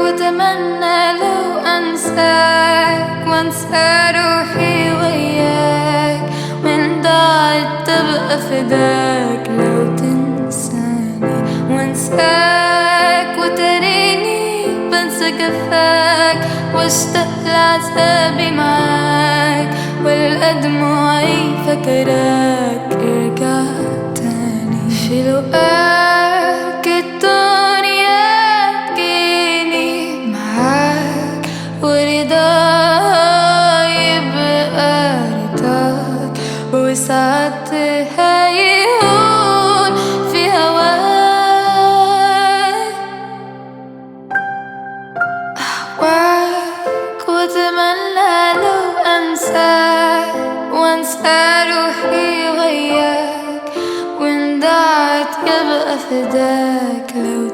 واتمنى لو انساك وانسى روحي وياك من ضاعت تبقى فداك لو تنساني وانساك وتريني بنسى جفاك واشتاق لعذابي معاك والأدمعي فكراك ارجع تاني في لقاك الدنيا تجيني معاك ورضا يبقى رضاك وساعات هيهون في هواك أهواك وأتمنى لو أنساك وأنسى روحي وياك وإن ضاعت يبقى فداك لو